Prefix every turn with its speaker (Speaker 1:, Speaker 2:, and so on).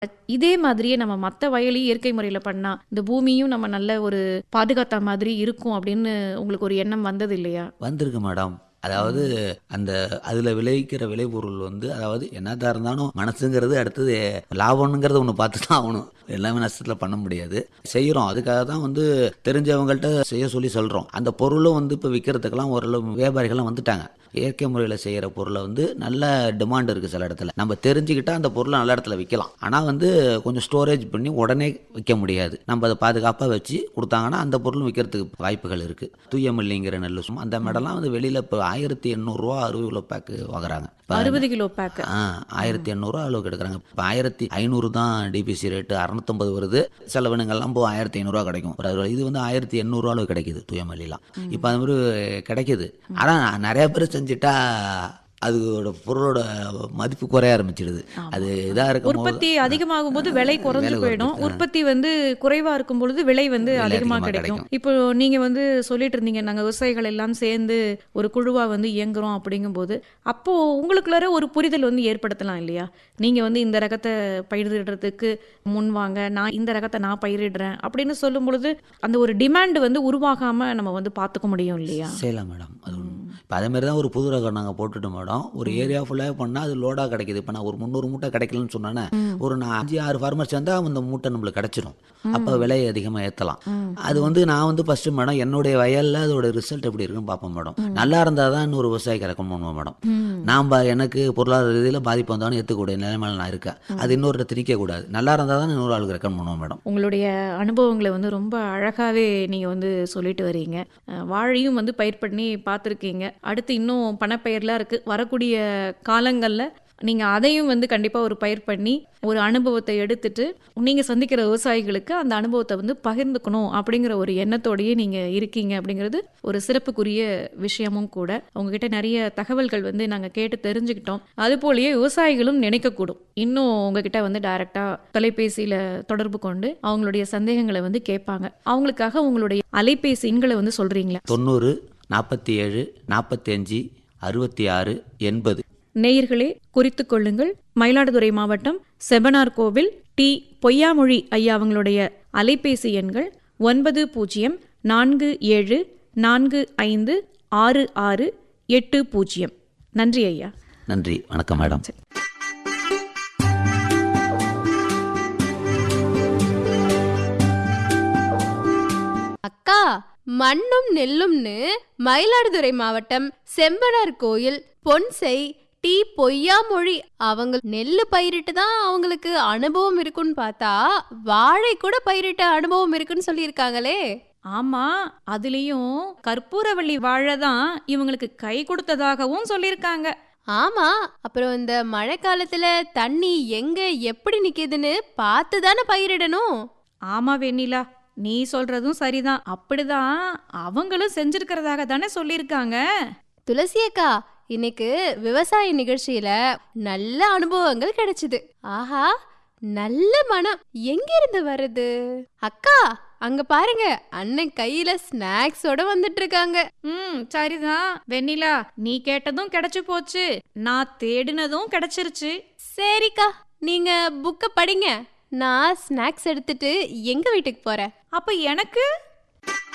Speaker 1: இதே மாதிரியே நம்ம மற்ற வயலையும் இயற்கை முறையில் பண்ணா இந்த பூமியும் நம்ம நல்ல ஒரு பாதுகாத்த மாதிரி இருக்கும் அப்படின்னு உங்களுக்கு ஒரு எண்ணம் வந்தது இல்லையா
Speaker 2: வந்திருக்கு மேடம் அதாவது அந்த அதில் விளைவிக்கிற விளைபொருள் வந்து அதாவது என்னதான் இருந்தாலும் மனசுங்கிறது அடுத்தது லாபம்ங்கிறத ஒன்று பார்த்து தான் ஆகணும் எல்லாமே நஷ்டத்தில் பண்ண முடியாது செய்கிறோம் அதுக்காக தான் வந்து தெரிஞ்சவங்கள்ட்ட செய்ய சொல்லி சொல்கிறோம் அந்த பொருளும் வந்து இப்போ விற்கிறதுக்கெல்லாம் ஓரளவு வியாபாரிகள்லாம் வந்துட்டாங்க இயற்கை முறையில் செய்கிற பொருளை வந்து நல்ல டிமாண்ட் இருக்குது சில இடத்துல நம்ம தெரிஞ்சுக்கிட்டா அந்த பொருளை நல்ல இடத்துல விற்கலாம் ஆனால் வந்து கொஞ்சம் ஸ்டோரேஜ் பண்ணி உடனே விற்க முடியாது நம்ம அதை பாதுகாப்பாக வச்சு கொடுத்தாங்கன்னா அந்த பொருளும் விற்கிறதுக்கு வாய்ப்புகள் இருக்குது தூயமல்லிங்கிற நெல் சும்மா அந்த மெடலாம் வந்து வெளியில் இப்போ ஆயிரத்தி எண்ணூறுரூவா அறுபது கிலோ பேக்கு வாங்குறாங்க இப்ப
Speaker 1: அறுபது கிலோ பேக்கு
Speaker 2: ஆ ஆயிரத்தி எண்ணூறுரூவா அளவுக்கு எடுக்கிறாங்க இப்போ ஆயிரத்தி ஐநூறு தான் டிபிசி ரேட்டு அறநூத்தம்பது வருது செலவினங்கள்லாம் இப்போ ஆயிரத்தி ஐநூறுரூவா கிடைக்கும் ஒரு அறுபது இது வந்து ஆயிரத்தி எண்ணூறுரூவா அளவு கிடைக்குது தூயமல்லிலாம் இப்போ அது மாதிரி கிடைக்குது ஆனால் நிறைய பேர் செஞ்சுட்டா அதோட பொருளோட மதிப்பு குறைய ஆரம்பிச்சிடுது அது இதாக இருக்கும்
Speaker 1: உற்பத்தி அதிகமாகும் போது விலை குறைஞ்சு
Speaker 2: விலை
Speaker 1: போயிடும்
Speaker 2: குறைஞ்சு, ஆ.
Speaker 1: உற்பத்தி வந்து குறைவா இருக்கும் பொழுது விலை வந்து
Speaker 2: விலை
Speaker 1: அதிகமா
Speaker 2: அதிகமா
Speaker 1: கிடைக்கும்
Speaker 2: கிடைக்கும்.
Speaker 1: இப்போ நீங்க வந்து சொல்லிட்டு இருந்தீங்க நாங்க விவசாயிகள் எல்லாம் சேர்ந்து ஒரு குழுவா வந்து இயங்குறோம் அப்படிங்கும்போது அப்போ உங்களுக்குள்ளார ஒரு புரிதல் வந்து ஏற்படுத்தலாம் இல்லையா நீங்க வந்து இந்த ரகத்தை பயிரிடுறதுக்கு முன் வாங்க நான் இந்த ரகத்தை நான் பயிரிடுறேன் அப்படின்னு சொல்லும் பொழுது அந்த ஒரு டிமாண்ட் வந்து உருவாகாம நம்ம வந்து பார்த்துக்க முடியும் இல்லையா
Speaker 2: செய்யலாம் மேடம் அது ஒன்று இப்போ அதேமாரி தான் ஒரு புது ரகம் நாங்கள் போட்டுட்டோம் மேடம் ஒரு ஏரியா ஃபுல்லாக பண்ணால் அது லோடாக கிடைக்குது இப்போ நான் ஒரு முந்நூறு மூட்டை கிடைக்கலன்னு சொன்னேனே ஒரு நான் அஞ்சு ஆறு ஃபார்மர்ஸ் வந்தால் அந்த மூட்டை நம்மளுக்கு கிடைச்சிடும் அப்போ விலை அதிகமாக ஏற்றலாம் அது வந்து நான் வந்து ஃபஸ்ட்டு மேடம் என்னுடைய வயலில் அதோட ரிசல்ட் எப்படி இருக்குன்னு பார்ப்போம் மேடம் நல்லா இருந்தால் தான் இன்னொரு விவசாயிக்கு ரெக்கமெண்ட் பண்ணுவோம் மேடம் நாம் எனக்கு பொருளாதார ரீதியில் பாதிப்பு வந்தாலும் ஏற்றுக்கூடிய நிலைமையில நான் இருக்கேன் அது இன்னொரு திணிக்கக்கூடாது நல்லா இருந்தால் தான் இன்னொரு ஆளுக்கு ரெக்கமெண்ட் பண்ணுவோம் மேடம்
Speaker 1: உங்களுடைய அனுபவங்களை வந்து ரொம்ப அழகாகவே நீங்கள் வந்து சொல்லிட்டு வரீங்க அஹ் வாழையும் வந்து பயிர் பண்ணி பார்த்துருக்கீங்க அடுத்து இன்னும் பணப்பயிர்லாம் இருக்குது வரக்கூடிய காலங்களில் நீங்கள் அதையும் வந்து கண்டிப்பாக ஒரு பயிர் பண்ணி ஒரு அனுபவத்தை எடுத்துட்டு நீங்கள் சந்திக்கிற விவசாயிகளுக்கு அந்த அனுபவத்தை வந்து பகிர்ந்துக்கணும் அப்படிங்கிற ஒரு எண்ணத்தோடயே நீங்கள் இருக்கீங்க அப்படிங்கிறது ஒரு சிறப்புக்குரிய விஷயமும் கூட உங்ககிட்ட நிறைய தகவல்கள் வந்து நாங்கள் கேட்டு தெரிஞ்சுக்கிட்டோம் அதுபோலயே விவசாயிகளும் நினைக்கக்கூடும் இன்னும் உங்ககிட்ட வந்து டைரெக்டாக தொலைபேசியில் தொடர்பு கொண்டு அவங்களுடைய சந்தேகங்களை வந்து கேட்பாங்க அவங்களுக்காக உங்களுடைய அலைபேசி எண்களை வந்து சொல்கிறீங்களா
Speaker 2: தொண்ணூறு நாற்பத்தி ஏழு நாற்பத்தஞ்சு அறுபத்தி ஆறு எண்பது
Speaker 1: நேயர்களே குறித்து கொள்ளுங்கள் மயிலாடுதுறை மாவட்டம் செபனார் கோவில் டி பொய்யாமொழி ஐயா அவங்களுடைய அலைபேசி எண்கள் ஒன்பது பூஜ்ஜியம் நான்கு ஏழு நான்கு ஐந்து ஆறு ஆறு எட்டு பூஜ்ஜியம் நன்றி ஐயா
Speaker 2: நன்றி வணக்கம் மேடம்
Speaker 3: அக்கா மண்ணும் நெல்லும்னு மயிலாடுதுறை மாவட்டம் செம்பனார் கோயில் பொன்செய் டி பொய்யாமொழி அவங்க நெல்லு பயிரிட்டு தான் அவங்களுக்கு அனுபவம் இருக்குன்னு பார்த்தா வாழை கூட பயிரிட்ட அனுபவம் இருக்குன்னு சொல்லியிருக்காங்களே
Speaker 1: ஆமா அதுலயும் கற்பூரவள்ளி வாழை தான் இவங்களுக்கு கை கொடுத்ததாகவும் சொல்லியிருக்காங்க
Speaker 3: ஆமா அப்புறம் இந்த மழை காலத்துல தண்ணி எங்க எப்படி நிக்குதுன்னு பார்த்து தானே பயிரிடணும்
Speaker 1: ஆமா வெண்ணிலா நீ சொல்றதும் சரிதான் அப்படிதான் அவங்களும் செஞ்சிருக்கிறதாக தானே சொல்லியிருக்காங்க
Speaker 3: துளசி அக்கா இன்னைக்கு விவசாய நிகழ்ச்சியில நல்ல அனுபவங்கள் கிடைச்சது ஆஹா நல்ல மனம் எங்க இருந்து வருது அக்கா அங்க பாருங்க அண்ணன் கையில ஸ்நாக்ஸோட வந்துட்டு இருக்காங்க
Speaker 1: ம் சரிதான் வெண்ணிலா நீ கேட்டதும் கிடைச்சு போச்சு நான் தேடினதும் கிடைச்சிருச்சு
Speaker 3: சரிக்கா நீங்க புக்க படிங்க நான் ஸ்நாக்ஸ் எடுத்துட்டு எங்க வீட்டுக்கு போறேன்
Speaker 1: அப்ப எனக்கு